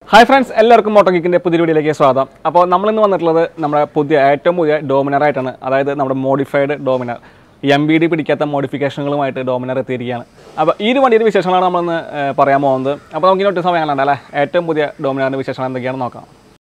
hi friends എല്ലാവർക്കും മോട്ടോഗിക്കിൻ്റെ പുതിയ വീഡിയോയിലേക്ക് സ്വാഗതം അപ്പോൾ നമ്മളിന്ന് വന്നിട്ടുള്ളത് നമ്മുടെ പുതിയ ഏറ്റവും പുതിയ ഡോമിനർ ആയിട്ടാണ് അതായത് നമ്മുടെ modified Dominar M B D പിടിക്കാത്ത മോഡിഫിക്കേഷനുകളുമായിട്ട് ഡോമിനർ എത്തിയിരിക്കുകയാണ് അപ്പോൾ ഈ ഒരു വണ്ടിയുടെ വിശേഷങ്ങളാണ് നമ്മളിന്ന് ഏഹ്, പറയാൻ പോകുന്നത് അപ്പോൾ നമുക്ക് ഇനി ഒട്ടും സമയം കളയണ്ട അല്ലേ ഏറ്റവും പുതിയ ഡോമിനറിൻ്റെ വിശേഷങ്ങൾ എന്തൊക്കെയാണെന്ന് നോക്കാം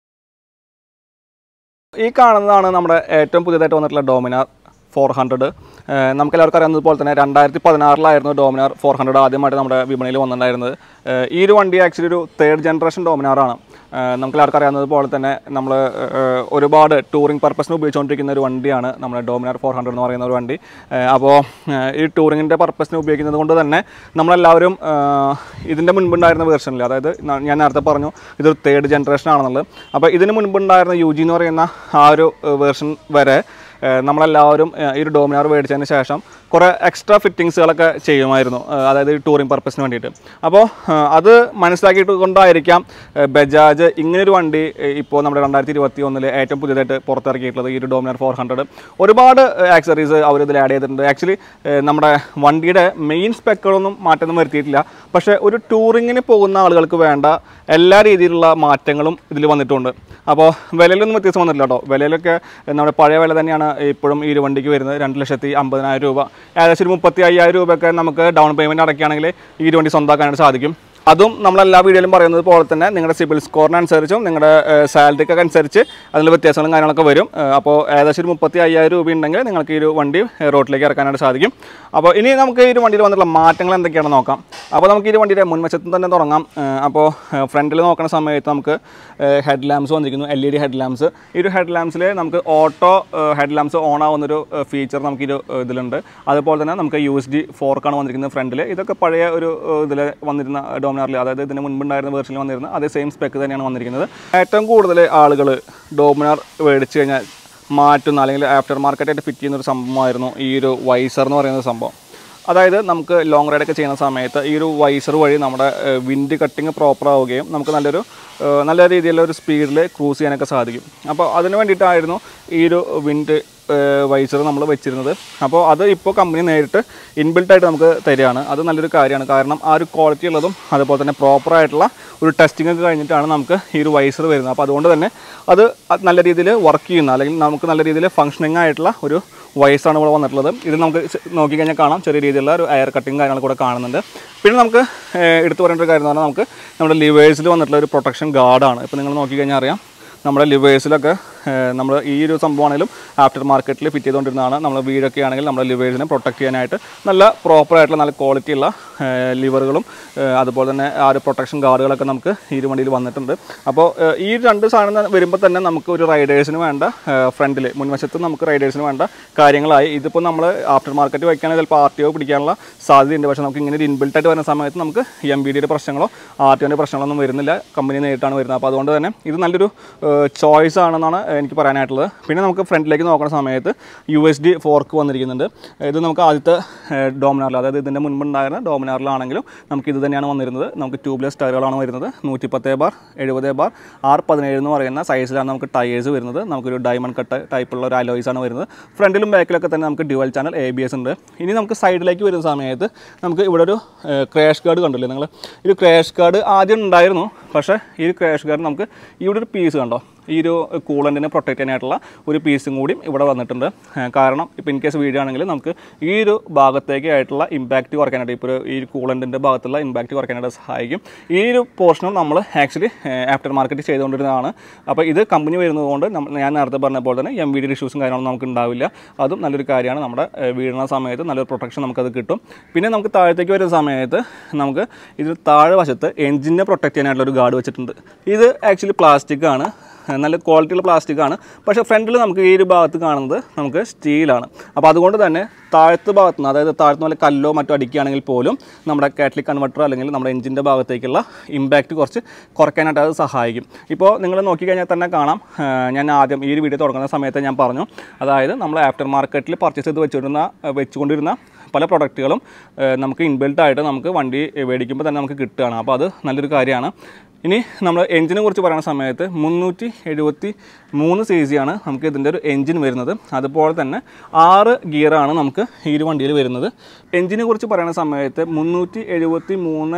ഈ കാണുന്നതാണ് നമ്മുടെ ഏറ്റവും പുതിയതായിട്ട് വന്നിട്ടുള്ള ഡോമിനാർ ഫോർ ഹൺഡ്രഡ് നമുക്ക് എല്ലാവർക്കും അറിയാവുന്നത് പോലെ തന്നെ രണ്ടായിരത്തി പതിനാറിലായിരുന്നു ഡോമിനാർ ഫോർ ഹൺഡ്രഡ് ആദ്യമായിട്ട് നമ്മുടെ വിപണിയിൽ വന്നിട്ടുണ്ടായിരുന്നത് ഏഹ് ഈ ഒരു വണ്ടി ആക്ച്വലി ഒരു തേർഡ് ജനറേഷൻ ഡോമിനാറാണ് നമുക്ക് എല്ലാവർക്കും അറിയാവുന്നത് പോലെ തന്നെ നമ്മൾ ഒരുപാട് ടൂറിംഗ് പർപ്പസിന് ഉപയോഗിച്ചുകൊണ്ടിരിക്കുന്ന ഒരു വണ്ടിയാണ് നമ്മുടെ ഡോമിനാർ ഫോർ ഹൺഡ്രഡ് എന്ന് പറയുന്ന ഒരു വണ്ടി അപ്പോൾ ഈ ടൂറിങ്ങിൻ്റെ പർപ്പസിന് ഉപയോഗിക്കുന്നത് കൊണ്ട് തന്നെ നമ്മളെല്ലാവരും ഏഹ് ഇതിൻ്റെ മുൻപുണ്ടായിരുന്ന വേർഷനിൽ അതായത് ന- ഞാൻ നേരത്തെ പറഞ്ഞു ഇതൊരു തേർഡ് ജനറേഷൻ ആണെന്നുള്ളത് അപ്പോൾ ഇതിന് മുൻപുണ്ടായിരുന്ന യു ജി എന്ന് പറയുന്ന ആ ഒരു വേർഷൻ വരെ ഏഹ് നമ്മളെല്ലാവരും ഏഹ് ഈ ഒരു ഡോമിനാർ മേടിച്ചതിന് ശേഷം കുറേ എക്സ്ട്രാ ഫിറ്റിങ്സുകളൊക്കെ ചെയ്യുമായിരുന്നു ഏഹ് അതായത് ഈ ടൂറിംഗ് പർപ്പസിന് വേണ്ടിയിട്ട് അപ്പോൾ ഏഹ് അത് മനസ്സിലാക്കിയിട്ട് കൊണ്ടായിരിക്കാം ഏഹ് ബജാജ് ഇങ്ങനൊരു വണ്ടി ഏഹ് ഇപ്പോൾ നമ്മുടെ രണ്ടായിരത്തി ഇരുപത്തി ഒന്നിൽ ഏറ്റവും പുതിയതായിട്ട് പുറത്തിറക്കിയിട്ടുള്ളത് ഈ ഒരു ഡോമിനാർ ഫോർ ഹൺഡ്രഡ് ഒരുപാട് ആക്സറീസ് അവർ ഇതിൽ ആഡ് ചെയ്തിട്ടുണ്ട് ആക്ച്വലി നമ്മുടെ വണ്ടിയുടെ മെയിൻ സ്പെക്കുകളൊന്നും മാറ്റമൊന്നും വരുത്തിയിട്ടില്ല പക്ഷേ ഒരു ടൂറിങ്ങിന് പോകുന്ന ആളുകൾക്ക് വേണ്ട എല്ലാ രീതിയിലുള്ള മാറ്റങ്ങളും ഇതിൽ വന്നിട്ടുണ്ട് അപ്പോൾ വിലയിലൊന്നും വ്യത്യാസം വന്നിട്ടില്ല കേട്ടോ വിലയിലൊക്കെ നമ്മുടെ പഴയ വില തന്നെയാണ് ഇപ്പോഴും ഈ ഒരു വണ്ടിക്ക് വരുന്നത് രണ്ട് ലക്ഷത്തി അമ്പതിനായിരം രൂപ ഏകദേശം ഒരു മുപ്പത്തി അയ്യായിരം രൂപയൊക്കെ നമുക്ക് ഡൗൺ പേയ്മെൻറ്റ് അടയ്ക്കുകയാണെങ്കിൽ ഈ ഒരു വണ്ടി സ്വന്തമാക്കാനായിട്ട് സാധിക്കും അതും നമ്മൾ എല്ലാ വീഡിയോയിലും പറയുന്നത് പോലെ തന്നെ നിങ്ങളുടെ സിബിൽ സ്കോറിനനുസരിച്ചും നിങ്ങളുടെ സാലറിക്കൊക്കെ അനുസരിച്ച് അതിൽ വ്യത്യാസങ്ങളും കാര്യങ്ങളൊക്കെ വരും ഏഹ് അപ്പോൾ ഏകദേശം ഒരു മുപ്പത്തി അയ്യായിരം രൂപ ഉണ്ടെങ്കിൽ നിങ്ങൾക്ക് ഈ ഒരു വണ്ടി ഏഹ് റോഡിലേക്ക് ഇറക്കാനായിട്ട് സാധിക്കും അപ്പോൾ ഇനി നമുക്ക് ഈ ഒരു വണ്ടിയിൽ വന്നിട്ടുള്ള മാറ്റങ്ങൾ എന്തൊക്കെയാണെന്ന് നോക്കാം അപ്പോൾ നമുക്ക് ഈ ഒരു വണ്ടിയുടെ മുൻവശത്ത് തന്നെ തുടങ്ങാം ഏഹ് അപ്പോൾ ഫ്രണ്ടിൽ നോക്കുന്ന സമയത്ത് നമുക്ക് ഹെഡ് ലാംപ്സ് വന്നിരിക്കുന്നു L E D head lamps ഈ ഒരു ഹെഡ് ലാംപ്സിൽ നമുക്ക് ഓട്ടോ ഹെഡ് ലാംപ്സ് ഓൺ ആവുന്നൊരു ഫീച്ചർ നമുക്ക് ഇത് ഇതിലുണ്ട് അതുപോലെ തന്നെ നമുക്ക് യു എസ് ഡി ഫോർക്കാണ് വന്നിരിക്കുന്നത് ഫ്രണ്ടിൽ ഇതൊക്കെ പഴയ ഒരു ഇതിൽ വന്നിരുന്ന ഡോമിനാറിൽ അതായത് ഇതിന് മുൻപുണ്ടായിരുന്ന വേർഷനിൽ വന്നിരുന്ന അതേ സെയിം സ്പെക്ക് തന്നെയാണ് വന്നിരിക്കുന്നത് ഏറ്റവും കൂടുതൽ ആളുകൾ ഡോമിനാർ മേടിച്ച് കഴിഞ്ഞാൽ മാറ്റുന്ന അല്ലെങ്കിൽ ആഫ്റ്റർ മാർക്കറ്റായിട്ട് ഫിറ്റ് ചെയ്യുന്ന ഒരു സംഭവമായിരുന്നു ഈ ഒരു വൈസർ എന്ന് പറയുന്ന സംഭവം അതായത് നമുക്ക് ലോങ് റൈഡൊക്കെ ചെയ്യുന്ന സമയത്ത് ഈ ഒരു വൈസർ വഴി നമ്മുടെ വിൻഡ് കട്ടിങ് പ്രോപ്പർ ആവുകയും നമുക്ക് നല്ലൊരു ഏഹ്, നല്ല രീതിയിലുള്ള ഒരു സ്പീഡിൽ ക്രൂസ് ചെയ്യാനൊക്കെ സാധിക്കും അപ്പോൾ അതിന് വേണ്ടിയിട്ടായിരുന്നു ഈ ഒരു വിൻഡ് വൈസർ നമ്മൾ വെച്ചിരുന്നത് അപ്പോൾ അത് ഇപ്പോൾ കമ്പനി നേരിട്ട് ഇൻബിൽട്ടായിട്ട് നമുക്ക് തരികയാണ് അത് നല്ലൊരു കാര്യമാണ് കാരണം ആ ഒരു ക്വാളിറ്റി ഉള്ളതും അതുപോലെ തന്നെ പ്രോപ്പർ ആയിട്ടുള്ള ഒരു ടെസ്റ്റിംഗ് ഒക്കെ കഴിഞ്ഞിട്ടാണ് നമുക്ക് ഈ ഒരു വൈസർ വരുന്നത് അപ്പോൾ അതുകൊണ്ട് തന്നെ അത് അത് നല്ല രീതിയിൽ വർക്ക് ചെയ്യുന്ന അല്ലെങ്കിൽ നമുക്ക് നല്ല രീതിയിൽ ഫങ്ഷനിങ് ആയിട്ടുള്ള ഒരു വയസ്സാണ് ഇവിടെ വന്നിട്ടുള്ളത് ഇത് നമുക്ക് ചെ- നോക്കിക്കഴിഞ്ഞാൽ കാണാം ചെറിയ രീതിയിലുള്ള ഒരു എയർ കട്ടിങ് കാര്യങ്ങൾ കൂടെ കാണുന്നുണ്ട് പിന്നെ നമുക്ക് ഏഹ്, എടുത്തു പറയേണ്ട ഒരു കാര്യം എന്ന് പറഞ്ഞാൽ നമുക്ക് നമ്മുടെ ലിവേഴ്സിൽ വന്നിട്ടുള്ള ഒരു പ്രൊട്ടക്ഷൻ ഗാർഡാണ് ഇപ്പോൾ നിങ്ങൾ നോക്കിക്കഴിഞ്ഞാൽ അറിയാം നമ്മുടെ ലിവേഴ്സിലൊക്കെ നമ്മൾ ഈ ഒരു സംഭവമാണെങ്കിലും ആഫ്റ്റർ മാർക്കറ്റിൽ ഫിറ്റ് ചെയ്തുകൊണ്ടിരുന്നതാണ് നമ്മൾ വീടൊക്കെ ആണെങ്കിൽ നമ്മുടെ ലിവേഴ്സിനെ പ്രൊട്ടക്ട് ചെയ്യാനായിട്ട് നല്ല പ്രോപ്പർ ആയിട്ടുള്ള നല്ല ക്വാളിറ്റി ഉള്ള ലിവറുകളും അതുപോലെ തന്നെ ആ ഒരു പ്രൊട്ടക്ഷൻ ഗാർഡുകളൊക്കെ നമുക്ക് ഈ ഒരു വണ്ടിയിൽ വന്നിട്ടുണ്ട് അപ്പോൾ ഏഹ്, ഈ രണ്ട് സാധനം വരുമ്പോൾ തന്നെ നമുക്ക് ഒരു റൈഡേഴ്സിന് വേണ്ട ഫ്രണ്ടിൽ മുൻവശത്ത് നമുക്ക് റൈഡേഴ്സിന് വേണ്ട കാര്യങ്ങളായി ഇതിപ്പോൾ നമ്മൾ ആഫ്റ്റർ മാർക്കറ്റ് വയ്ക്കുകയാണെങ്കിൽ ചിലപ്പോൾ ആർ ടി ഒ പിടിക്കാനുള്ള സാധ്യതയുണ്ട് പക്ഷേ നമുക്ക് ഇങ്ങനെ ഒരു ഇൻബിൽട്ട് ആയിട്ട് വരുന്ന സമയത്ത് നമുക്ക് എം ബി ഡിയുടെ പ്രശ്നങ്ങളോ ആർ ടി ഒൻ്റെ പ്രശ്നങ്ങളൊന്നും വരുന്നില്ല കമ്പനി നേരിട്ടാണ് വരുന്നത് അപ്പോൾ അതുകൊണ്ട് തന്നെ ഇത് നല്ലൊരു ചോയ്സ് ആണെന്നാണ് എനിക്ക് പറയാനായിട്ടുള്ളത് പിന്നെ നമുക്ക് ഫ്രണ്ടിലേക്ക് നോക്കുന്ന സമയത്ത് യു എസ് ഡി ഫോർക്ക് വന്നിരിക്കുന്നുണ്ട് ഇത് നമുക്ക് ആദ്യത്തെ ഡോമിനാറിൽ അതായത് ഇതിൻ്റെ മുൻപുണ്ടായിരുന്ന ഡോമിനാറിലാണെങ്കിലും നമുക്ക് ഇത് തന്നെയാണ് വന്നിരുന്നത് നമുക്ക് ട്യൂബ്ലെസ് ടയറുകളാണ് വരുന്നത് നൂറ്റി പത്ത് ബാർ എഴുപത് ബാർ ആർ പതിനേഴ് എന്ന് പറയുന്ന സൈസിലാണ് നമുക്ക് ടയേഴ്സ് വരുന്നത് നമുക്കൊരു ഡയമണ്ട് കട്ട് ടൈപ്പുള്ള ഒരു അലോയ്സ് ആണ് വരുന്നത് ഫ്രണ്ടിലും ബാക്കിലൊക്കെ തന്നെ നമുക്ക് dual channel A B S ഉണ്ട് ഇനി നമുക്ക് സൈഡിലേക്ക് വരുന്ന സമയത്ത് നമുക്ക് ഇവിടെ ഒരു ക്രാഷ് ഗാർഡ് കണ്ടില്ലേ നിങ്ങൾ ഈ ഒരു ക്രാഷ് ഗാർഡ് ആദ്യം ഉണ്ടായിരുന്നു പക്ഷേ ഈ ഒരു ക്രാഷ് ഗാർഡ് നമുക്ക് ഇവിടെ ഒരു പീസ് കണ്ടോ ഈ ഒരു കൂളൻറ്റിനെ പ്രൊട്ടക്റ്റ് ചെയ്യാനായിട്ടുള്ള ഒരു പീസും കൂടിയും ഇവിടെ വന്നിട്ടുണ്ട് ഏഹ് കാരണം ഇപ്പോൾ ഇൻ കേസ് വീഡിയോ ആണെങ്കിൽ നമുക്ക് ഈ ഒരു ഭാഗത്തേക്ക് ആയിട്ടുള്ള ഇമ്പാക്റ്റ് കുറയ്ക്കാനായിട്ട് ഇപ്പോൾ ഈ കൂളൻറ്റിൻ്റെ ഭാഗത്തുള്ള ഇമ്പാക്റ്റ് കുറയ്ക്കാനായിട്ട് സഹായിക്കും ഈ ഒരു പോർഷനും നമ്മൾ ആക്ച്വലി ആഫ്റ്റർ മാർക്കറ്റ് ചെയ്തുകൊണ്ടിരുന്നതാണ് അപ്പോൾ ഇത് കമ്പനി വരുന്നതുകൊണ്ട് നമ്മ- ഞാൻ നേരത്തെ പറഞ്ഞ പോലെ തന്നെ എം വി ഡി ഇഷ്യൂസും കാര്യങ്ങളൊന്നും നമുക്ക് ഉണ്ടാവില്ല അതും നല്ലൊരു കാര്യമാണ് നമ്മുടെ ഏഹ് വീഴുന്ന സമയത്ത് നല്ലൊരു പ്രൊട്ടക്ഷൻ നമുക്കത് കിട്ടും പിന്നെ നമുക്ക് താഴത്തേക്ക് വരുന്ന സമയത്ത് നമുക്ക് ഇതിൽ താഴെ വശത്ത് എഞ്ചിനെ പ്രൊട്ടക്റ്റ് ചെയ്യാനായിട്ടുള്ള ഒരു ഗാർഡ് വെച്ചിട്ടുണ്ട് ഇത് ആക്ച്വലി പ്ലാസ്റ്റിക് ആണ് നല്ല ക്വാളിറ്റിയുള്ള പ്ലാസ്റ്റിക് ആണ് പക്ഷേ ഫ്രണ്ടിൽ നമുക്ക് ഈ ഒരു ഭാഗത്ത് കാണുന്നത് നമുക്ക് സ്റ്റീലാണ് അപ്പോൾ അതുകൊണ്ട് തന്നെ താഴത്ത് ഭാഗത്ത് നിന്ന് അതായത് താഴത്ത് നല്ല കല്ലോ മറ്റോ അടിക്കുകയാണെങ്കിൽ പോലും നമ്മുടെ കാറ്റലിക് കൺവെർട്ടർ അല്ലെങ്കിൽ നമ്മുടെ എഞ്ചിൻ്റെ ഭാഗത്തേക്കുള്ള ഇമ്പാക്റ്റ് കുറച്ച് കുറയ്ക്കാനായിട്ട് അത് സഹായിക്കും ഇപ്പോൾ നിങ്ങൾ നോക്കിക്കഴിഞ്ഞാൽ തന്നെ കാണാം ആ, ഞാൻ ആദ്യം ഈ ഒരു വീഡിയോ തുടങ്ങുന്ന സമയത്ത് ഞാൻ പറഞ്ഞു അതായത് നമ്മൾ ആഫ്റ്റർ മാർക്കറ്റിൽ പർച്ചേസ് ചെയ്ത് വെച്ചുകൊണ്ടിരുന്ന വെച്ചുകൊണ്ടിരുന്ന പല പ്രൊഡക്റ്റുകളും ഏഹ്, നമുക്ക് ഇൻബിൽട്ട് ആയിട്ട് നമുക്ക് വണ്ടി മേടിക്കുമ്പോൾ തന്നെ നമുക്ക് കിട്ടുകയാണ് അപ്പോൾ അത് നല്ലൊരു കാര്യമാണ് ഇനി നമ്മൾ എഞ്ചിനെ കുറിച്ച് പറയുന്ന സമയത്ത് മുന്നൂറ്റി എഴുപത്തി മൂന്ന് സി സി ആണ് നമുക്ക് ഇതിൻ്റെ ഒരു എഞ്ചിൻ വരുന്നത് അതുപോലെ തന്നെ ആറ് ഗിയറാണ് നമുക്ക് ഈ ഒരു വണ്ടിയിൽ വരുന്നത് എഞ്ചിനെ കുറിച്ച് പറയുന്ന സമയത്ത് മുന്നൂറ്റി എഴുപത്തി മൂന്ന്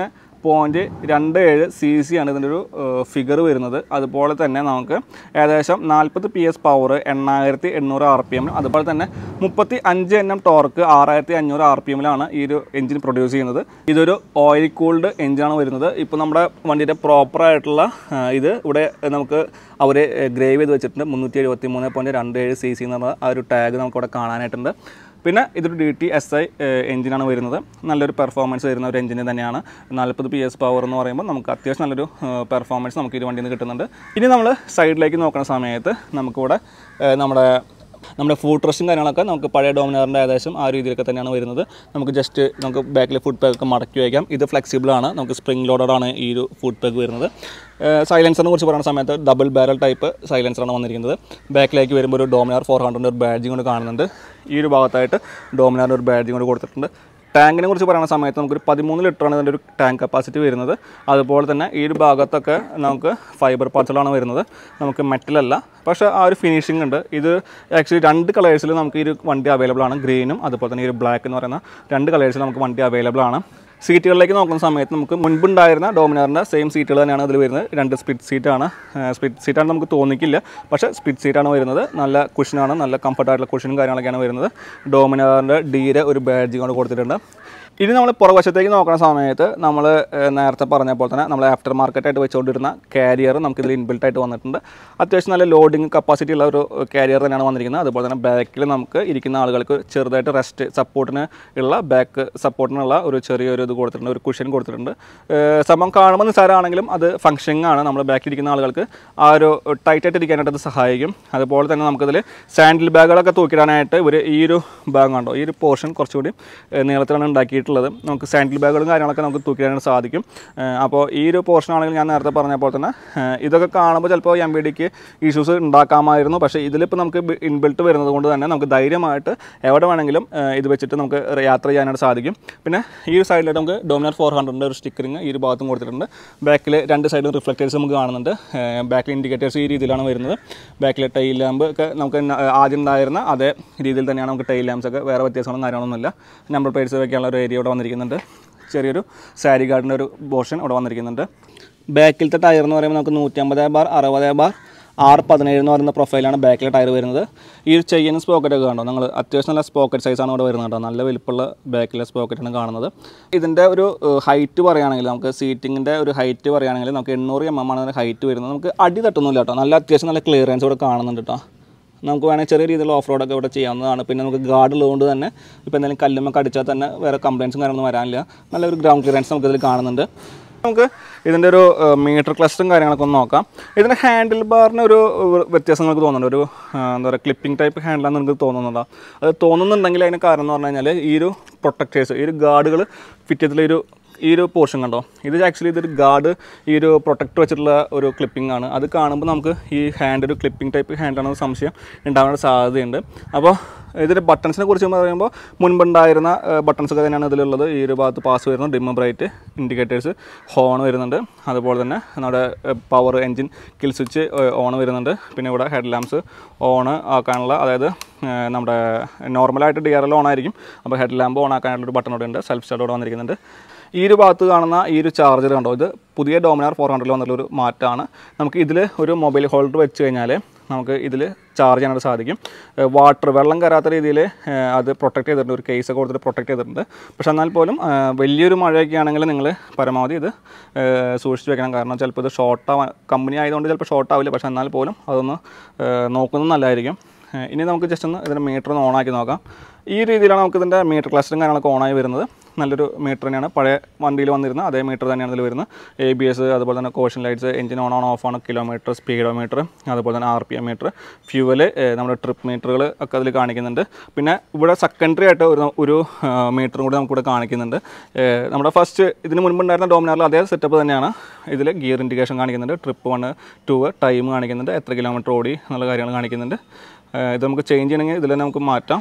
പോയിൻറ്റ് രണ്ട് ഏഴ് സി സി ആണ് ഇതിൻ്റെ ഒരു ഫിഗർ വരുന്നത് അതുപോലെ തന്നെ നമുക്ക് ഏകദേശം നാൽപ്പത് പി എസ് പവർ എണ്ണായിരത്തി എണ്ണൂറ് ആർ പി എം അതുപോലെ തന്നെ മുപ്പത്തി അഞ്ച് എൻ എം ടോർക്ക് ആറായിരത്തി അഞ്ഞൂറ് ആർ പി എമ്മിലാണ് ഈ ഒരു എഞ്ചിൻ പ്രൊഡ്യൂസ് ചെയ്യുന്നത് ഇതൊരു ഓയിൽ കൂൾഡ് എഞ്ചിനാണ് വരുന്നത് ഇപ്പോൾ നമ്മുടെ വണ്ടിയുടെ പ്രോപ്പറായിട്ടുള്ള ഇത് ഇവിടെ നമുക്ക് അവർ ഗ്രേവ് ചെയ്ത് വെച്ചിട്ടുണ്ട് മുന്നൂറ്റി എഴുപത്തി മൂന്ന് പോയിൻറ്റ് രണ്ട് ഏഴ് സി സി എന്നുള്ള ആ ഒരു ടാഗ് നമുക്കിവിടെ കാണാനായിട്ടുണ്ട് പിന്നെ ഇതൊരു ഡി ടി എസ് ഐ എഞ്ചിനാണ് വരുന്നത് നല്ലൊരു പെർഫോമൻസ് വരുന്ന ഒരു എഞ്ചിൻ തന്നെയാണ് നാൽപ്പത് പി എസ് പവർ എന്ന് പറയുമ്പോൾ നമുക്ക് അത്യാവശ്യം നല്ലൊരു പെർഫോമൻസ് നമുക്ക് ഈ വണ്ടിയിൽ നിന്ന് കിട്ടുന്നുണ്ട് ഇനി നമ്മൾ സൈഡിലേക്ക് നോക്കുന്ന സമയത്ത് നമുക്കിവിടെ ഏഹ്, നമ്മുടെ നമ്മുടെ ഫുഡ് റെസ്റ്റും കാര്യങ്ങളൊക്കെ നമുക്ക് പഴയ ഡോമിനാറിൻ്റെ ഏകദേശം ആ രീതിയിലൊക്കെ തന്നെയാണ് വരുന്നത് നമുക്ക് ജസ്റ്റ് നമുക്ക് ബാക്കിൽ ഫുഡ് പാക്ക് മടക്കി വയ്ക്കാം ഇത് ഫ്ലെക്സിബിൾ ആണ് നമുക്ക് സ്പ്രിംഗ് ലോഡഡാണ് ഈ ഒരു ഫുഡ് പാക്ക് വരുന്നത് സൈലൻസറിനെ കുറിച്ച് പറയുന്ന സമയത്ത് ഡബിൾ ബാരൽ ടൈപ്പ് സൈലൻസറാണ് വന്നിരിക്കുന്നത് ബാക്കിലേക്ക് വരുമ്പോൾ ഒരു ഡോമിനാർ ഫോർ ഹൺഡ്രഡ് ഒരു ബാഡ്ജിങ് കൊണ്ട് കാണുന്നുണ്ട് ഈ ഒരു ഭാഗത്തായിട്ട് ഡോമിനാറിൻ്റെ ഒരു ബാഡ്ജിങ് കൊണ്ട് കൊടുത്തിട്ടുണ്ട് ടാങ്കിനെ കുറിച്ച് പറയുന്ന സമയത്ത് നമുക്കൊരു പതിമൂന്ന് ലിറ്ററാണ് ഇതിൻ്റെ ഒരു ടാങ്ക് കപ്പാസിറ്റി വരുന്നത് അതുപോലെ തന്നെ ഈ ഒരു ഭാഗത്തൊക്കെ നമുക്ക് ഫൈബർ പാർട്സുകളാണ് വരുന്നത് നമുക്ക് മെറ്റലല്ല പക്ഷേ ആ ഒരു ഫിനിഷിംഗ് ഉണ്ട് ഇത് ആക്ച്വലി രണ്ട് കളേഴ്സിൽ നമുക്ക് ഈ ഒരു വണ്ടി അവൈലബിൾ ആണ് ഗ്രീനും അതുപോലെ തന്നെ ഈ ഒരു ബ്ലാക്ക് എന്ന് പറയുന്ന രണ്ട് കളേഴ്സിൽ നമുക്ക് വണ്ടി അവൈലബിൾ ആണ് സീറ്റുകളിലേക്ക് നോക്കുന്ന സമയത്ത് നമുക്ക് മുൻപുണ്ടായിരുന്ന ഡോമിനാറിൻ്റെ സെയിം സീറ്റുകൾ തന്നെയാണ് ഇതിൽ വരുന്നത് രണ്ട് സ്പിറ്റ് സീറ്റാണ് സ്പിറ്റ് സീറ്റാണ് നമുക്ക് തോന്നിക്കില്ല പക്ഷേ സ്പിറ്റ് സീറ്റാണ് വരുന്നത് നല്ല കുഷനാണ് നല്ല കംഫർട്ടായിട്ടുള്ള കുഷനും കാര്യങ്ങളൊക്കെയാണ് വരുന്നത് ഡോമിനാറിൻ്റെ ഡീരെ ഒരു ബാഡ്ജ് കൊണ്ട് കൊടുത്തിട്ടുണ്ട് ഇനി നമ്മൾ പുറവശത്തേക്ക് നോക്കുന്ന സമയത്ത് നമ്മൾ നേരത്തെ പറഞ്ഞ പോലെ തന്നെ നമ്മൾ ആഫ്റ്റർ മാർക്കറ്റായിട്ട് വെച്ചുകൊണ്ടിരുന്ന കാരിയർ നമുക്കിതിൽ ഇൻബിൽട്ട് ആയിട്ട് വന്നിട്ടുണ്ട് അത്യാവശ്യം നല്ല ലോഡിങ് കപ്പാസിറ്റി ഉള്ള ഒരു കാരിയർ തന്നെയാണ് വന്നിരിക്കുന്നത് അതുപോലെ തന്നെ ബാക്കിൽ നമുക്ക് ഇരിക്കുന്ന ആളുകൾക്ക് ചെറുതായിട്ട് റെസ്റ്റ് സപ്പോർട്ടിന് ഉള്ള ബാക്ക് സപ്പോർട്ടിനുള്ള ഒരു ചെറിയൊരു ഇത് കൊടുത്തിട്ടുണ്ട് ഒരു കുഷൻ കൊടുത്തിട്ടുണ്ട് ഏഹ് സംഭവം കാണുമ്പോൾ നിസ്സാരമാണെങ്കിലും അത് ഫംഗ്ഷനിങ് ആണ് നമ്മൾ ബാക്കിൽ ഇരിക്കുന്ന ആളുകൾക്ക് ആ ഒരു ടൈറ്റായിട്ട് ഇരിക്കാനായിട്ട് അത് സഹായിക്കും അതുപോലെ തന്നെ നമുക്കിതിൽ സാൻഡിൽ ബാഗുകളൊക്കെ തൂക്കിടാനായിട്ട് ഒരു ഈ ഒരു ഭാഗം കണ്ടോ ഈ ഒരു പോർഷൻ കുറച്ചുകൂടി ഏഹ് നീളത്തിലാണ് ഉണ്ടാക്കിയിട്ടുള്ളത് നമുക്ക് സാൻഡിൽ ബാഗുകളും കാര്യങ്ങളൊക്കെ നമുക്ക് തൂക്കിടാനായിട്ട് സാധിക്കും ഏഹ് അപ്പോൾ ഈ ഒരു പോർഷൻ ആണെങ്കിൽ ഞാൻ നേരത്തെ പറഞ്ഞ പോലെ തന്നെ ഏഹ് ഇതൊക്കെ കാണുമ്പോൾ ചിലപ്പോൾ എം ബി ഡിക്ക് ഇഷ്യൂസ് ഉണ്ടാക്കാമായിരുന്നു പക്ഷേ ഇതിലിപ്പോൾ നമുക്ക് ഇൻബിൽട്ട് വരുന്നത് കൊണ്ട് തന്നെ നമുക്ക് ധൈര്യമായിട്ട് എവിടെ വേണമെങ്കിലും ഏഹ് ഇത് വെച്ചിട്ട് നമുക്ക് യാത്ര ചെയ്യാനായിട്ട് സാധിക്കും പിന്നെ ഈ ഒരു സൈഡിലായിട്ട് നമുക്ക് ഡോമിനാർ ഫോർ ഹൺഡ്രഡിൻ്റെ ഒരു സ്റ്റിക്കറിങ് ഈ ഒരു ഭാഗത്തും കൊടുത്തിട്ടുണ്ട് ബാക്കിൽ രണ്ട് സൈഡിലും റിഫ്ലക്റ്റേഴ്സ് നമുക്ക് കാണുന്നുണ്ട് ബാക്കിൽ ഇൻഡിക്കേറ്റേഴ്സ് ഈ രീതിയിലാണ് വരുന്നത് ബാക്കിലെ ടൈൽ ലാമ്പ് ഒക്കെ നമുക്ക് ന- ആദ്യം ഉണ്ടായിരുന്ന അതേ രീതിയിൽ തന്നെയാണ് നമുക്ക് ടൈൽ ലാമ്പ്സ് ഒക്കെ വേറെ വ്യത്യാസങ്ങളും കാര്യങ്ങളൊന്നുമില്ല നമ്പർ പ്ലേറ്റ്സ് വെക്കാനുള്ള ഒരു ഏരിയ ഇവിടെ വന്നിരിക്കുന്നുണ്ട് ചെറിയൊരു സാരി ഗാർഡിൻ്റെ ഒരു പോർഷൻ ഇവിടെ വന്നിരിക്കുന്നുണ്ട് ബാക്കിലത്തെ ടയർ എന്ന് പറയുമ്പോൾ നമുക്ക് നൂറ്റമ്പത് ബാർ അറുപത് ബാർ ആറ് പതിനേഴ് എന്ന് പറയുന്ന പ്രൊഫൈലാണ് ബാക്കിലെ ടയർ വരുന്നത് ഈ ഒരു ചെയിനും സ്പോക്കറ്റ് ഒക്കെ കണ്ടോ നിങ്ങൾ അത്യാവശ്യം നല്ല സ്പോക്കറ്റ് സൈസാണ് ഇവിടെ വരുന്നത് കേട്ടോ നല്ല വലിപ്പമുള്ള ബാക്കിലെ സ്പോക്കറ്റാണ് കാണുന്നത് ഇതിൻ്റെ ഒരു ഹൈറ്റ് പറയുകയാണെങ്കിൽ നമുക്ക് സീറ്റിങ്ങിൻ്റെ ഒരു ഹൈറ്റ് പറയുകയാണെങ്കിൽ നമുക്ക് എണ്ണൂറ് എം എം ആണ് അതിൻ്റെ ഹൈറ്റ് വരുന്നത് നമുക്ക് അടി തട്ടുന്നില്ല കേട്ടോ നല്ല അത്യാവശ്യം നല്ല ക്ലിയറൻസ് ഇവിടെ കാണുന്നുണ്ട് കേട്ടോ നമുക്ക് വേണമെങ്കിൽ ചെറിയ രീതിയിലുള്ള ഓഫ് റോഡൊക്കെ ഇവിടെ ചെയ്യാവുന്നതാണ് പിന്നെ നമുക്ക് ഗാർഡ് ഉള്ളതുകൊണ്ട് തന്നെ ഇപ്പോൾ എന്തെങ്കിലും കല്ലുമൊക്കെ അടിച്ചാൽ തന്നെ വേറെ കംപ്ലയിൻസും കാര്യങ്ങളൊന്നും വരാനില്ല നല്ലൊരു ഗ്രൗണ്ട് ക്ലിയറൻസ് നമുക്ക് ഇതിൽ കാണുന്നുണ്ട് നമുക്ക് ഇതിൻ്റെ ഒരു മീറ്റർ ക്ലസ്റ്ററും കാര്യങ്ങളൊക്കെ ഒന്ന് നോക്കാം ഇതിൻ്റെ ഹാൻഡിൽ ബാറിന് ഒരു ഏഹ്, വ്യത്യാസം നിങ്ങൾക്ക് തോന്നുന്നുണ്ട് ഒരു ഏഹ്, എന്താ പറയുക ക്ലിപ്പിംഗ് ടൈപ്പ് ഹാൻഡിലാണെന്ന് നിങ്ങൾക്ക് തോന്നുന്നുണ്ടോ അത് തോന്നുന്നുണ്ടെങ്കിൽ അതിന് കാരണം എന്ന് പറഞ്ഞു കഴിഞ്ഞാൽ ഈ ഒരു പ്രൊട്ടക്റ്റേഴ്സ് ഈ ഒരു ഗാർഡുകൾ ഫിറ്റ് ചെയ്തിട്ടുള്ള ഒരു ഈ ഒരു പോർഷൻ കണ്ടോ ഇത് ആക്ച്വലി ഇതൊരു ഗാർഡ് ഈ ഒരു പ്രൊട്ടക്ട് വെച്ചിട്ടുള്ള ഒരു ക്ലിപ്പിംഗ് ആണ് അത് കാണുമ്പോൾ നമുക്ക് ഈ ഹാൻഡ് ഒരു ക്ലിപ്പിംഗ് ടൈപ്പ് ഹാൻഡാണെന്ന് സംശയം ഉണ്ടാവാനുള്ള സാധ്യതയുണ്ട് അപ്പോൾ ഇതിൻ്റെ ബട്ടൺസിനെ കുറിച്ച് പറയുമ്പോൾ മുൻപുണ്ടായിരുന്ന ബട്ടൺസ് ഒക്കെ തന്നെയാണ് ഇതിലുള്ളത് ഈ ഒരു ഭാഗത്ത് പാസ് വരുന്നത് ഡിം ബ്രൈറ്റ് ഇൻഡിക്കേറ്റേഴ്സ് ഹോൺ വരുന്നുണ്ട് അതുപോലെ തന്നെ നമ്മുടെ power engine kill switch on വരുന്നുണ്ട് പിന്നെ ഇവിടെ ഹെഡ് ലാമ്പ്സ് ഓൺ ആക്കാനുള്ള അതായത് ഏഹ്, നമ്മുടെ നോർമലായിട്ട് ഡി ആർ എൽ ഓൺ ആയിരിക്കും അപ്പോൾ ഹെഡ് ലാമ്പ് ഓൺ ആക്കാനുള്ള ഒരു ബട്ടൺ ഇവിടെ ഉണ്ട് സെൽഫ് സ്റ്റാർട്ട് ഇവിടെ വന്നിരിക്കുന്നുണ്ട് ഈ ഒരു ഭാഗത്ത് കാണുന്ന ഈ ഒരു ചാർജർ കണ്ടോ ഇത് പുതിയ ഡോമിനാർ ഫോർ ഹൺഡ്രഡിൽ വന്നിട്ടുള്ള ഒരു മാറ്റമാണ് നമുക്ക് ഇതിൽ ഒരു മൊബൈൽ ഹോൾഡർ വെച്ച് കഴിഞ്ഞാൽ നമുക്ക് ഇതിൽ ചാർജ് ചെയ്യാനായിട്ട് സാധിക്കും വാട്ടർ വെള്ളം കയറാത്ത രീതിയിൽ അത് പ്രൊട്ടക്ട് ചെയ്തിട്ടുണ്ട് ഒരു കേസ് കൊടുത്തിട്ട് പ്രൊട്ടക്ട് ചെയ്തിട്ടുണ്ട് പക്ഷെ എന്നാൽ പോലും ആ, വലിയൊരു മഴയൊക്കെ ആണെങ്കിൽ നിങ്ങൾ പരമാവധി ഇത് ആ, സൂക്ഷിച്ച് വെക്കണം കാരണം ചിലപ്പോൾ ഇത് ഷോർട്ട് ആവാൻ കമ്പനി ആയതുകൊണ്ട് ചിലപ്പോൾ ഷോർട്ട് ആവില്ല പക്ഷെ എന്നാൽ പോലും അതൊന്ന് ആ, നോക്കുന്നത് നല്ലതായിരിക്കും ആ, ഇനി നമുക്ക് ജസ്റ്റ് ഒന്ന് ഇതിൻ്റെ മീറ്റർ ഒന്ന് ഓണാക്കി നോക്കാം ഈ രീതിയിലാണ് നമുക്ക് ഇതിൻ്റെ മീറ്റർ ക്ലസ്റ്ററും കാര്യങ്ങളൊക്കെ ഓണായി വരുന്നത് നല്ലൊരു മീറ്റർ തന്നെയാണ് പഴയ വണ്ടിയിൽ വന്നിരുന്ന അതേ മീറ്റർ തന്നെയാണ് ഇതിൽ വരുന്നത് എ ബി എസ് അതുപോലെ തന്നെ caution lights engine on on off ആണ് കിലോമീറ്റർ സ്പീഡോമീറ്റർ അതുപോലെ തന്നെ R P M meter fuel നമ്മുടെ ട്രിപ്പ് മീറ്ററുകൾ ഒക്കെ അതിൽ കാണിക്കുന്നുണ്ട് പിന്നെ ഇവിടെ സെക്കൻഡറി ആയിട്ട് ഒരു ഒരു മീറ്ററും കൂടി നമുക്കിവിടെ കാണിക്കുന്നുണ്ട് ഏഹ് നമ്മുടെ ഫസ്റ്റ് ഇതിന് മുൻപുണ്ടായിരുന്ന ഡോമിനാറിൽ അതേ സെറ്റപ്പ് തന്നെയാണ് ഇതിൽ ഗിയർ ഇൻഡിക്കേഷൻ കാണിക്കുന്നുണ്ട് ട്രിപ്പ് വൺ ടു ടൈം കാണിക്കുന്നുണ്ട് എത്ര കിലോമീറ്റർ ഓടി എന്നുള്ള കാര്യങ്ങൾ കാണിക്കുന്നുണ്ട് ഏഹ് ഇത് നമുക്ക് ചേഞ്ച് ചെയ്യണമെങ്കിൽ ഇതിൽ തന്നെ നമുക്ക് മാറ്റാം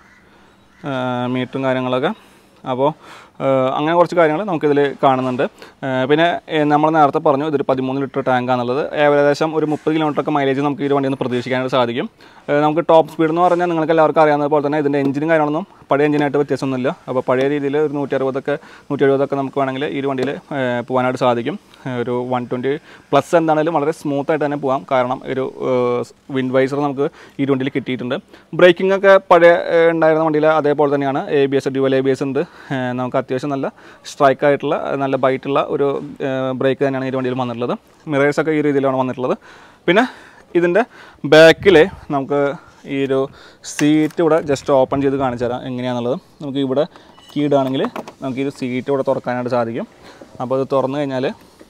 മീറ്ററും കാര്യങ്ങളൊക്കെ അപ്പോൾ അങ്ങനെ കുറച്ച് കാര്യങ്ങൾ നമുക്കിതിൽ കാണുന്നുണ്ട് ഏഹ് പിന്നെ നമ്മൾ നേരത്തെ പറഞ്ഞു ഇതൊരു പതിമൂന്ന് ലിറ്റർ ടാങ്കാന്നുള്ളത് ഏകദേശം ഒരു മുപ്പത് കിലോമീറ്റർ ഒക്കെ മൈലേജ് നമുക്ക് ഈ ഒരു വണ്ടിയിൽ നിന്ന് പ്രതീക്ഷിക്കാനായിട്ട് സാധിക്കും ഏഹ് നമുക്ക് ടോപ്പ് സ്പീഡ് എന്ന് പറഞ്ഞാൽ നിങ്ങൾക്ക് എല്ലാവർക്കും അറിയാവുന്ന പോലെ തന്നെ ഇതിൻ്റെ എഞ്ചിനും കാര്യങ്ങളൊന്നും പഴയ എഞ്ചിനായിട്ട് വ്യത്യാസമൊന്നുമില്ല അപ്പോൾ പഴയ രീതിയിൽ ഒരു നൂറ്റി അറുപതൊക്കെ നൂറ്റി എഴുപതൊക്കെ നമുക്ക് വേണമെങ്കിൽ ഈ ഒരു വണ്ടിയിൽ പോകാനായിട്ട് സാധിക്കും ഏഹ് ഒരു വൺ ട്വൻറ്റി പ്ലസ് എന്താണെങ്കിലും വളരെ സ്മൂത്ത് ആയിട്ട് തന്നെ പോകാം കാരണം ഒരു വിൻഡ് വൈസർ നമുക്ക് ഈ ഒരു വണ്ടിയിൽ കിട്ടിയിട്ടുണ്ട് ബ്രേക്കിംഗ് ഒക്കെ പഴയ ഏഹ് ഉണ്ടായിരുന്ന വണ്ടിയിൽ അതേപോലെ തന്നെയാണ് A B S dual A B S ഉണ്ട് ഏഹ് നമുക്ക് അത്യാവശ്യം നല്ല സ്ട്രൈക്ക് ആയിട്ടുള്ള നല്ല ബൈറ്റുള്ള ഒരു ബ്രേക്ക് തന്നെയാണ് ഈ ഒരു വണ്ടിയിൽ വന്നിട്ടുള്ളത് മിറേഴ്സൊക്കെ ഈ രീതിയിലാണ് വന്നിട്ടുള്ളത് പിന്നെ ഇതിൻ്റെ ബാക്കിൽ നമുക്ക് ഈ ഒരു സീറ്റ് ഇവിടെ ജസ്റ്റ് ഓപ്പൺ ചെയ്ത് കാണിച്ചു തരാം എങ്ങനെയാണെന്നുള്ളത് നമുക്ക് ഇവിടെ കീടാണെങ്കിൽ നമുക്ക് ഈ ഒരു സീറ്റ് ഇവിടെ തുറക്കാനായിട്ട് സാധിക്കും അപ്പോൾ അത് തുറന്നു കഴിഞ്ഞാൽ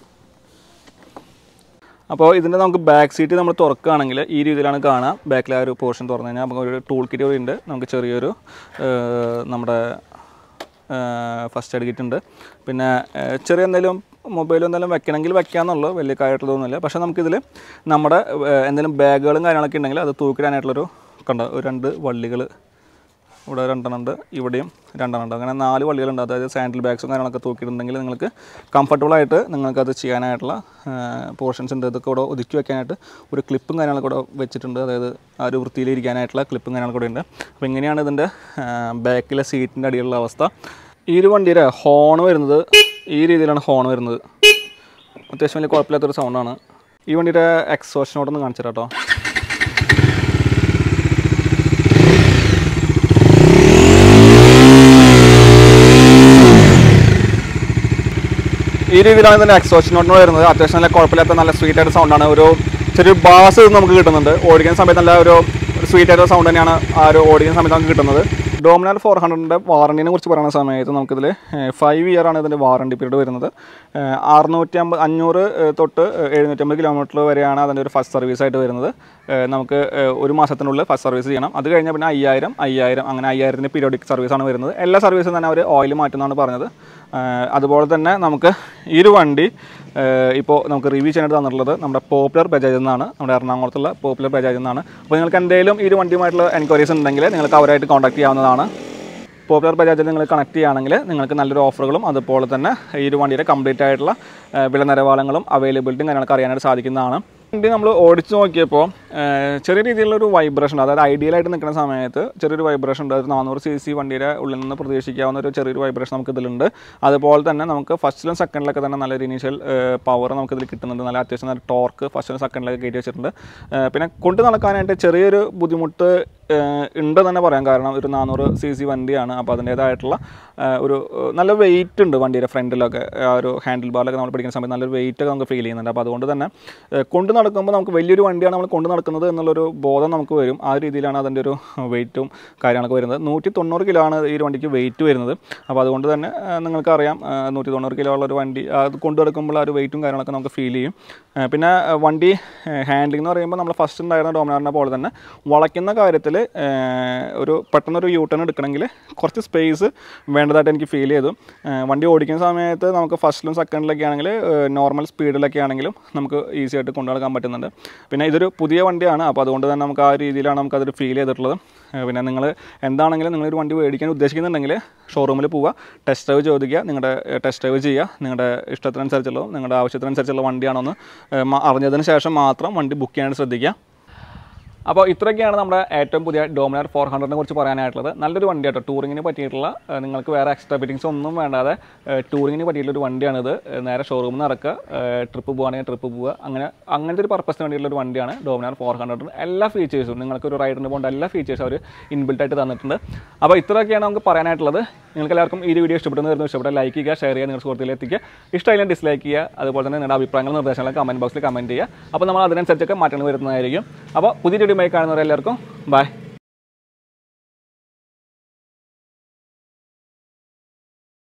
അപ്പോൾ ഇതിൻ്റെ നമുക്ക് ബാക്ക് സീറ്റ് നമ്മൾ തുറക്കുകയാണെങ്കിൽ ഈ രീതിയിലാണ് കാണുക ബാക്കിലെ ആ ഒരു പോർഷൻ തുറന്നു കഴിഞ്ഞാൽ നമുക്ക് ഒരു ടൂൾ കിറ്റ് കൂടി ഉണ്ട് നമുക്ക് ചെറിയൊരു ഏഹ്, നമ്മുടെ ഫസ്റ്റ് എയ്ഡ് കിറ്റ് ഉണ്ട് പിന്നെ ഏഹ്, ചെറിയ എന്തെങ്കിലും മൊബൈൽ എന്തെങ്കിലും വെക്കണമെങ്കിൽ വെക്കാമെന്നുള്ളൂ വലിയ കാര്യമായിട്ടുള്ളതൊന്നുമില്ല പക്ഷേ നമുക്കിതിൽ നമ്മുടെ ഏഹ്, എന്തെങ്കിലും ബാഗുകളും കാര്യങ്ങളൊക്കെ ഉണ്ടെങ്കിൽ അത് തൂക്കിടാനായിട്ടുള്ളൊരു കണ്ട ഒരു രണ്ട് വള്ളികൾ ഇവിടെ രണ്ടെണ്ണം ഉണ്ട് ഇവിടെയും രണ്ടെണ്ണം ഉണ്ട് അങ്ങനെ നാല് വള്ളികളുണ്ട് അതായത് സാൻഡിൽ ബാഗ്സും കാര്യങ്ങളൊക്കെ തൂക്കിയിട്ടുണ്ടെങ്കിൽ നിങ്ങൾക്ക് comfortable ആയിട്ട് നിങ്ങൾക്ക് അത് ചെയ്യാനായിട്ടുള്ള പോർഷൻസ് ഉണ്ട് ഇതൊക്കെ ഇവിടെ ഒതുക്കി വെക്കാനായിട്ട് ഒരു ക്ലിപ്പും കാര്യങ്ങളൊക്കെ ഇവിടെ വെച്ചിട്ടുണ്ട് അതായത് ആ ഒരു വൃത്തിയിൽ ഇരിക്കാനായിട്ടുള്ള ക്ലിപ്പും കാര്യങ്ങളൊക്കെ ഇവിടെ ഉണ്ട് അപ്പോൾ ഇങ്ങനെയാണ് ഇതിൻ്റെ ബാക്കിലെ സീറ്റിൻ്റെ അടിയിലുള്ള അവസ്ഥ ഈ ഒരു വണ്ടിയുടെ ഹോൺ വരുന്നത് ഈ രീതിയിലാണ് ഹോൺ വരുന്നത് അത്യാവശ്യം വലിയ കുഴപ്പമില്ലാത്തൊരു സൗണ്ടാണ് ഈ വണ്ടിയുടെ എക്സോഷനോടൊന്ന് കാണിച്ചു തരാം കേട്ടോ ഈ രീതിയിലാണ് ഇതിൻ്റെ എക്സോഷൻ നോട്ടിന് വരുന്നത് അത്യാവശ്യം നല്ല കുഴപ്പമില്ലാത്ത നല്ല സ്വീറ്റ് ആയിട്ട് സൗണ്ടാണ് ഒരു ചെറിയൊരു ബാസ് നമുക്ക് കിട്ടുന്നുണ്ട് ഓടിക്കുന്ന സമയത്ത് നല്ല ഒരു സ്വീറ്റ് ആയിട്ടുള്ള സൗണ്ട് തന്നെയാണ് ആ ഒരു ഓടിക്കുന്ന സമയത്ത് നമുക്ക് കിട്ടുന്നത് ഡോമിനാർ ഫോർ ഹൺഡ്രഡിൻ്റെ വാറണ്ടിനെ കുറിച്ച് പറയുന്ന സമയത്ത് നമുക്കിതിൽ ഫൈവ് ഇയർ ആണ് ഇതിൻ്റെ വാറണ്ടി പീരീഡ് വരുന്നത് ഏഹ് അറുന്നൂറ്റി അമ്പത് അഞ്ഞൂറ് ഏഹ് തൊട്ട് എഴുന്നൂറ്റമ്പത് കിലോമീറ്റർ വരെയാണ് അതിൻ്റെ ഒരു ഫസ്റ്റ് സർവീസ് ആയിട്ട് വരുന്നത് ഏഹ് നമുക്ക് ഏഹ് ഒരു മാസത്തിനുള്ളിൽ ഫസ്റ്റ് സർവീസ് ചെയ്യണം അത് കഴിഞ്ഞാൽ പിന്നെ അയ്യായിരം അയ്യായിരം അങ്ങനെ അയ്യായിരത്തിൻ്റെ പീരിയോഡിക് സർവീസാണ് വരുന്നത് എല്ലാ സർവീസും തന്നെ അവർ ഓയിൽ മാറ്റുന്നതാണ് പറഞ്ഞത് ഏഹ് അതുപോലെ തന്നെ നമുക്ക് ഈ ഒരു വണ്ടി ഇപ്പോൾ നമുക്ക് റിവ്യൂ ചെയ്യാനായിട്ട് തന്നിട്ടുള്ളത് നമ്മുടെ പോപ്പുലർ ബജാജിൽ നിന്നാണ് നമ്മുടെ എറണാകുളത്തുള്ള പോപ്പുലർ ബജാജിൽ നിന്നാണ് അപ്പോൾ നിങ്ങൾക്ക് എന്തെങ്കിലും ഈ ഒരു വണ്ടിയുമായിട്ടുള്ള എൻക്വയറീസ് ഉണ്ടെങ്കിൽ നിങ്ങൾക്ക് അവരായിട്ട് കോൺടാക്ട് ചെയ്യാവുന്നതാണ് പോപ്പുലർ ബജാജിൽ നിങ്ങൾ കണക്ട് ചെയ്യുകയാണെങ്കിൽ നിങ്ങൾക്ക് നല്ലൊരു ഓഫറുകളും അതുപോലെ തന്നെ ഈ ഒരു വണ്ടിയുടെ കംപ്ലീറ്റ് ആയിട്ടുള്ള ഏഹ് വില നിലവാരങ്ങളും അവൈലബിലിറ്റിയും കാര്യങ്ങളൊക്കെ അറിയാനായിട്ട് സാധിക്കുന്നതാണ് വണ്ടി നമ്മൾ ഓടിച്ചു നോക്കിയപ്പോൾ ഏഹ് ചെറിയ രീതിയിലുള്ള ഒരു വൈബ്രേഷൻ അതായത് ഐഡിയലായിട്ട് നിൽക്കുന്ന സമയത്ത് ചെറിയൊരു വൈബ്രേഷൻ ഉണ്ട് ഒരു നാനൂറ് സി സി വണ്ടിയുടെ ഉള്ളിൽ നിന്ന് പ്രതീക്ഷിക്കാവുന്ന ഒരു ചെറിയൊരു വൈബ്രേഷൻ നമുക്ക് ഇതിലുണ്ട് അതുപോലെ തന്നെ നമുക്ക് ഫസ്റ്റിലും സെക്കൻഡിലൊക്കെ തന്നെ നല്ലൊരു ഇനീഷ്യൽ പവർ നമുക്ക് ഇതിൽ കിട്ടുന്നുണ്ട് നല്ല അത്യാവശ്യം നല്ല ടോർക്ക് ഫസ്റ്റിലും സെക്കൻഡിലൊക്കെ കയറ്റി വെച്ചിട്ടുണ്ട് ഏഹ് പിന്നെ കൊണ്ടു നടക്കാനായിട്ട് ചെറിയൊരു ബുദ്ധിമുട്ട് ഏഹ് ഉണ്ട് തന്നെ പറയാം കാരണം ഒരു നാനൂറ് സി സി വണ്ടിയാണ് അപ്പോൾ അതിൻ്റേതായിട്ടുള്ള ഏഹ് ഒരു ഏഹ് നല്ല വെയിറ്റ് ഉണ്ട് വണ്ടിയുടെ ഫ്രണ്ടിലൊക്കെ ആ ഒരു ഹാൻഡിൽ ബാറിലൊക്കെ നമ്മൾ പിടിക്കുന്ന സമയത്ത് നല്ലൊരു വെയിറ്റ് ഒക്കെ നമുക്ക് ഫീൽ ചെയ്യുന്നുണ്ട് അപ്പോൾ അതുകൊണ്ട് തന്നെ ഏഹ് കൊണ്ട് നടക്കുമ്പോൾ നമുക്ക് വലിയൊരു വണ്ടിയാണ് നമ്മൾ കൊണ്ട് നടക്കുന്നത് എന്നുള്ളൊരു ബോധം നമുക്ക് വരും ആ രീതിയിലാണ് അതിൻ്റെ ഒരു വെയിറ്റും കാര്യങ്ങളൊക്കെ വരുന്നത് നൂറ്റി തൊണ്ണൂറ് കിലോ ആണ് ഈ ഒരു വണ്ടിക്ക് വെയിറ്റ് വരുന്നത് അപ്പോൾ അതുകൊണ്ട് തന്നെ ഏഹ് നിങ്ങൾക്കറിയാം ഏഹ് നൂറ്റി തൊണ്ണൂറ് കിലോ ഉള്ള ഒരു വണ്ടി അത് കൊണ്ട് നടക്കുമ്പോൾ ആ ഒരു വെയിറ്റും കാര്യങ്ങളൊക്കെ നമുക്ക് ഫീൽ ചെയ്യും ഏഹ് പിന്നെ ഏഹ് വണ്ടി ഹാൻഡിലിംഗ് എന്ന് പറയുമ്പോൾ നമ്മൾ ഫസ്റ്റ് ഉണ്ടായിരുന്ന ഡോമിനാറിനെ പോലെ തന്നെ വളയ്ക്കുന്ന കാര്യത്തിൽ ഒരു പെട്ടെന്നൊരു യൂ ടേൺ എടുക്കണമെങ്കിൽ കുറച്ച് സ്പേസ് വേണ്ടതായിട്ട് എനിക്ക് ഫീൽ ചെയ്തു ഏഹ് വണ്ടി ഓടിക്കുന്ന സമയത്ത് നമുക്ക് ഫസ്റ്റിലും സെക്കൻഡിലൊക്കെ ആണെങ്കിൽ നോർമൽ സ്പീഡിലൊക്കെ ആണെങ്കിലും നമുക്ക് ഈസി ആയിട്ട് കൊണ്ടു നടക്കാൻ പറ്റുന്നുണ്ട് പിന്നെ ഇതൊരു പുതിയ വണ്ടിയാണ് അപ്പോൾ അതുകൊണ്ട് തന്നെ നമുക്ക് ആ രീതിയിലാണ് നമുക്ക് അതൊരു ഫീൽ ചെയ്തിട്ടുള്ളത് ഏഹ് പിന്നെ നിങ്ങൾ എന്താണെങ്കിലും നിങ്ങളൊരു വണ്ടി മേടിക്കാൻ ഉദ്ദേശിക്കുന്നുണ്ടെങ്കിൽ ഷോറൂമിൽ പോവുക ടെസ്റ്റ് ഡ്രൈവ് ചോദിക്കുക നിങ്ങളുടെ ടെസ്റ്റ് ഡ്രൈവ് ചെയ്യുക നിങ്ങളുടെ ഇഷ്ടത്തിനനുസരിച്ചുള്ള നിങ്ങളുടെ ആവശ്യത്തിനനുസരിച്ചുള്ള വണ്ടിയാണോ എന്ന് ഏഹ് മ- അറിഞ്ഞതിന് ശേഷം മാത്രം വണ്ടി ബുക്ക് ചെയ്യാനായിട്ട് ശ്രദ്ധിക്കുക അപ്പോൾ ഇത്രയൊക്കെയാണ് നമ്മുടെ ഏറ്റവും പുതിയ ഡോമിനർ ഫോർ ഹൺഡ്രഡിനെ കുറിച്ച് പറയാനായിട്ടുള്ളത് നല്ലൊരു വണ്ടിയാട്ടോ ടൂറിങ്ങിന് പറ്റിയിട്ടുള്ള ഏഹ് നിങ്ങൾക്ക് വേറെ എക്സ്ട്രാ ഫിറ്റിങ്സ് ഒന്നും വേണ്ടാതെ ഏഹ് ടൂറിങ്ങിന് പറ്റിയിട്ടുള്ള ഒരു വണ്ടിയാണിത് ഏഹ് നേരെ ഷോറൂമിൽ നിന്ന് ഇറക്കുക ട്രിപ്പ് പോകുകയാണെങ്കിൽ ട്രിപ്പ് പോവുക അങ്ങനെ അങ്ങനത്തെ ഒരു പർപ്പസിന് വേണ്ടിയിട്ടുള്ള ഒരു വണ്ടിയാണ് ഡോമിനർ ഫോർ ഹൺഡ്രഡ് എല്ലാ ഫീച്ചേഴ്സും നിങ്ങൾക്ക് ഒരു റൈഡിന് പോകേണ്ട എല്ലാ ഫീച്ചേഴ്സും അവർ ഇൻബിൽട്ട് ആയിട്ട് തന്നിട്ടുണ്ട് അപ്പോൾ ഇത്രയൊക്കെയാണ് നമുക്ക് പറയാനായിട്ടുള്ളത് നിങ്ങൾക്ക് എല്ലാവർക്കും ഈ ഒരു വീഡിയോ ഇഷ്ടപ്പെടുന്ന വരുന്നു ഇഷ്ടപ്പെട്ട ലൈക്ക് ചെയ്യുക ഷെയർ ചെയ്യുക നിങ്ങളുടെ സുഹൃത്തുക്കളിൽ എത്തിക്കുക ഇഷ്ടമായാലും ഡിസ്ലൈക്ക് ചെയ്യുക അതുപോലെ തന്നെ നിങ്ങളുടെ അഭിപ്രായങ്ങളും നിർദ്ദേശങ്ങളും കമൻറ്റ് ബോക്സിൽ കമൻറ്റ് ചെയ്യുക അപ്പോൾ നമ്മൾ അതിനനുസരിച്ചൊക്കെ മാറ്റങ്ങൾ വരുന്നതായിരിക്കും അപ്പോൾ പുതിയ വീഡിയോ കാണുന്നവരെല്ലാവർക്കും ബൈ